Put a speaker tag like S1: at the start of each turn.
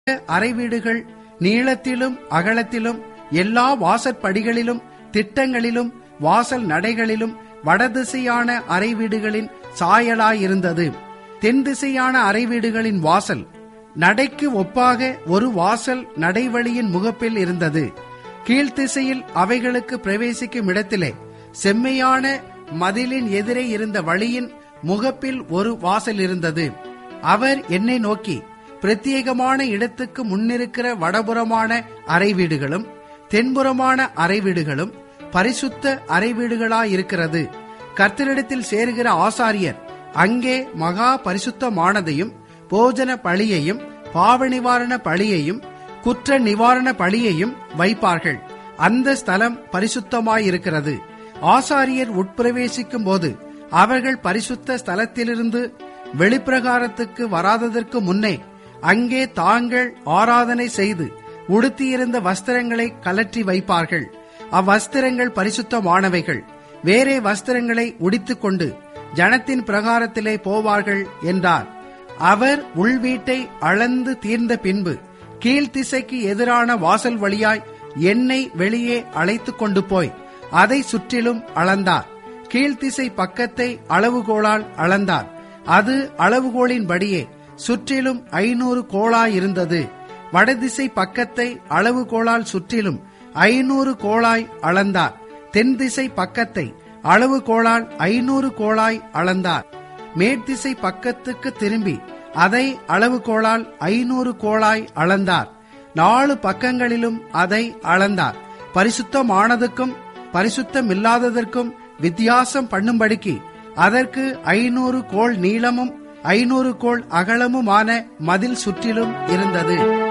S1: அறை வீடுகள் நீளத்திலும் அகலத்திலும் எல்லா வாசற்படிகளிலும் திட்டங்களிலும் வாசல் நடைகளிலும் வடதிசையான அறை வீடுகளின் சாயலாயிருந்தது தென் திசையான அறை வீடுகளின் வாசல் நடைக்கு ஒப்பாக ஒரு வாசல் நடைவழியின் முகப்பில் இருந்தது கீழ்த்திசையில் அவைகளுக்கு பிரவேசிக்கும் இடத்திலே செம்மையான மதிலின் எதிரே இருந்த வழியின் முகப்பில் ஒரு வாசல் இருந்தது அவர் என்னை நோக்கி பிரத்யேகமான இடத்துக்கு முன்னிருக்கிற வடபுறமான அறை வீடுகளும் தென்புறமான அறை வீடுகளும் பரிசுத்த அறை வீடுகளாயிருக்கிறது கர்த்தரிடத்தில் சேருகிற ஆசாரியர் அங்கே மகா பரிசுத்தமானதையும் போஜன பழியையும் பாவ நிவாரண பழியையும் குற்ற நிவாரண பழியையும் வைப்பார்கள் அந்த ஸ்தலம் பரிசுத்தமாயிருக்கிறது ஆசாரியர் உட்பிரவேசிக்கும் போது அவர்கள் பரிசுத்த ஸ்தலத்திலிருந்து வெளிப்பிரகாரத்துக்கு வராததற்கு முன்னே அங்கே தாங்கள் ஆராதனை செய்து உடுத்தியிருந்த வஸ்திரங்களை கலற்றி வைப்பார்கள் அவ்வஸ்திரங்கள் பரிசுத்தமானவைகள் வேறே வஸ்திரங்களை உடித்துக்கொண்டு ஜனத்தின் பிரகாரத்திலே போவார்கள் என்றார் அவர் உள்வீட்டை அளந்து தீர்ந்த பின்பு கீழ்த்திசைக்கு எதிரான வாசல் வழியாய் என்னை வெளியே அழைத்து கொண்டு போய் அதை சுற்றிலும் அளந்தார் கீழ்த்திசை பக்கத்தை அளவுகோலால் அளந்தார் அது அளவுகோலின்படியே சுற்றிலும் ஐநூறு கோளாயிருந்தது வடதிசை பக்கத்தை அளவுகோலால் சுற்றிலும் ஐநூறு கோளாய் அளந்தார் தென் திசை பக்கத்தை அளவுகோலால் ஐநூறு கோளாய் அளந்தார் மேற்திசை பக்கத்துக்கு திரும்பி அதை அளவுகோலால் ஐநூறு கோளாய் அளந்தார் நாலு பக்கங்களிலும் அதை அளந்தார் பரிசுத்தமானதுக்கும் பரிசுத்தமில்லாததற்கும் வித்தியாசம் பண்ணும்படிக்கு அதற்கு ஐநூறு கோள் நீளமும் ஐநூறு கோள் அகலமுமான மதில் சுற்றிலும் இருந்தது